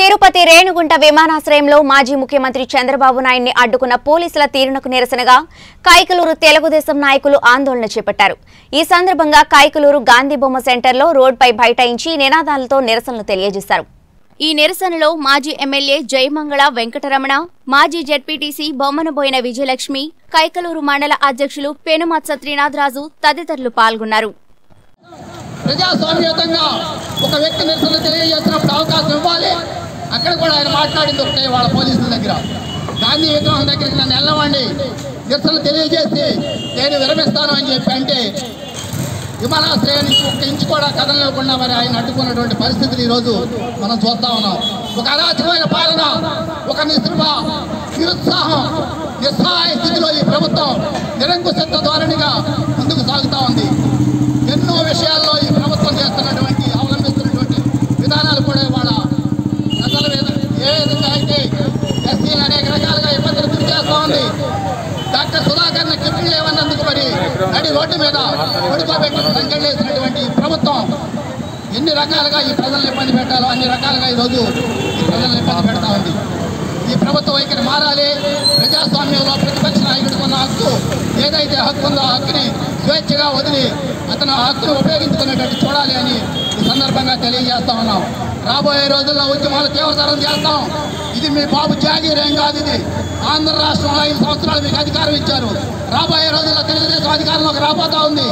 తిరుపతి రేణుగుంట విమానాశ్రయంలో మాజీ ముఖ్యమంత్రి చంద్రబాబు నాయుడిని అడ్డుకున్న పోలీసుల తీరునకు నిరసనగా కైకలూరు తెలుగుదేశం నాయకులు ఆందోళన చేపట్టారు ఈ సందర్భంగా కైకలూరు గాంధీ బొమ్మ సెంటర్లో రోడ్డుపై బైఠాయించి నినాదాలతో నిరసనలు తెలియజేశారు ఈ నిరసనలో మాజీ ఎమ్మెల్యే జయమంగళ వెంకటరమణ మాజీ జెడ్పీటీసీ బొమ్మనబోయిన విజయలక్ష్మి కైకలూరు మండల అధ్యక్షులు పెనుమత్స త్రినాథరాజు తదితరులు పాల్గొన్నారు ప్రజాస్వామ్యతంగా ఒక వ్యక్తి నిరసన తెలియజేసినప్పుడు అవకాశం ఇవ్వాలి అక్కడ కూడా ఆయన మాట్లాడింది ఒకటే వాళ్ళ పోలీసుల దగ్గర గాంధీ విగ్రహం దగ్గరికి నన్ను వెళ్ళవండి నిరసన తెలియజేసి నేను విరమిస్తాను అని చెప్పి అంటే విమానాశ్రయానికి ఒక ఇంచు కూడా కదలలేకుండా మరి ఆయన అడ్డుకున్నటువంటి పరిస్థితులు ఈరోజు మనం చూస్తా ఉన్నాం ఒక అరాచకమైన పాలన ఒక నిస్పృహ నిరుత్సాహం నిస్సహాయ స్థితిలో ఈ ప్రభుత్వం నిరంకుశత్వ ధోరణిగా ముందుకు సాగుతా ఉంది ఎన్నో విషయాల్లో ఈ ప్రభుత్వం చేస్తున్నటువంటి అవలంబిస్తున్నటువంటి విధానాలు కూడా ఇవాళ ప్రజల మీద ఏ విధంగా అయితే ఎస్సీలు అనేక రకాలుగా ఇబ్బందులు గురి చేస్తూ ఉంది డాక్టర్ సుధాకర్ కిడ్నీ లేవన్నందుకు మరి నడి రోడ్డు మీద పడుకోబెట్టి సంకెళ్ళేసినటువంటి ఈ ప్రభుత్వం ఎన్ని రకాలుగా ఈ ప్రజలను ఇబ్బంది పెట్టాలో అన్ని రకాలుగా ఈరోజు ఈ ప్రజలను ఇబ్బంది పెడతా ఉంది ఈ ప్రభుత్వ వైఖరి మారాలి ప్రజాస్వామ్యంలో ప్రతిపక్ష నాయకుడికి ఉన్న హక్కు ఏదైతే హక్కు ఉందో ఆ హక్కుని స్వేచ్ఛగా వదిలి అతను ఆ హక్కును ఉపయోగించుకునేటట్టు చూడాలి అని ఈ సందర్భంగా తెలియజేస్తా ఉన్నాం రాబోయే రోజుల్లో ఉద్యమాలు తీవ్రతరం చేస్తాం ఇది మీ బాబు జాగీర్ ఏం కాదు ఇది ఆంధ్ర రాష్ట్రంలో ఐదు సంవత్సరాలు మీకు అధికారం ఇచ్చారు రాబోయే రోజుల్లో తెలుగుదేశం అధికారంలోకి రాబోతా ఉంది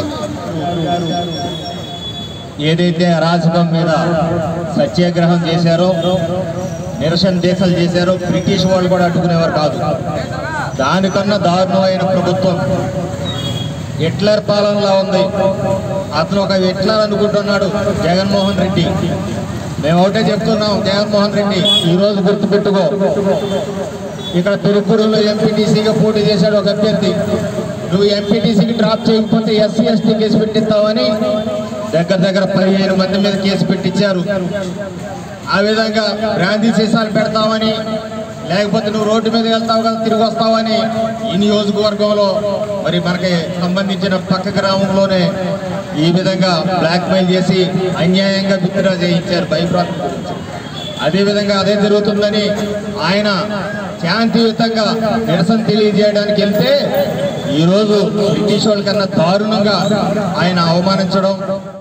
ఏదైతే అరాచకం మీద సత్యాగ్రహం చేశారో నిరసన దీక్షలు చేశారో బ్రిటిష్ వాళ్ళు కూడా అడ్డుకునేవారు కాదు దానికన్నా దారుణమైన ప్రభుత్వం హిట్లర్ పాలనలా ఉంది అతను ఒక హిట్లర్ అనుకుంటున్నాడు జగన్మోహన్ రెడ్డి మేము ఒకటే చెప్తున్నాం జగన్మోహన్ రెడ్డి ఈరోజు గుర్తుపెట్టుకో ఇక్కడ తిరుపూరులో ఎంపీటీసీగా పోటీ చేశాడు ఒక అభ్యర్థి నువ్వు ఎంపీటీసీకి డ్రాప్ చేయకపోతే ఎస్సీ ఎస్టీ కేసు పెట్టిస్తావని దగ్గర దగ్గర పదిహేను మంది మీద కేసు పెట్టించారు ఆ విధంగా బ్రాందీ సీసాలు పెడతామని లేకపోతే నువ్వు రోడ్డు మీద వెళ్తావు కదా తిరిగి వస్తావని ఈ నియోజకవర్గంలో మరి మనకి సంబంధించిన పక్క గ్రామంలోనే ఈ విధంగా బ్లాక్మెయిల్ చేసి అన్యాయంగా విత్డ్రా చేయించారు భయప్రాంతం గురించి అదేవిధంగా అదే జరుగుతుందని ఆయన శాంతియుతంగా నిరసన తెలియజేయడానికి వెళ్తే ఈరోజు బ్రిటిష్ వాళ్ళ కన్నా దారుణంగా ఆయన అవమానించడం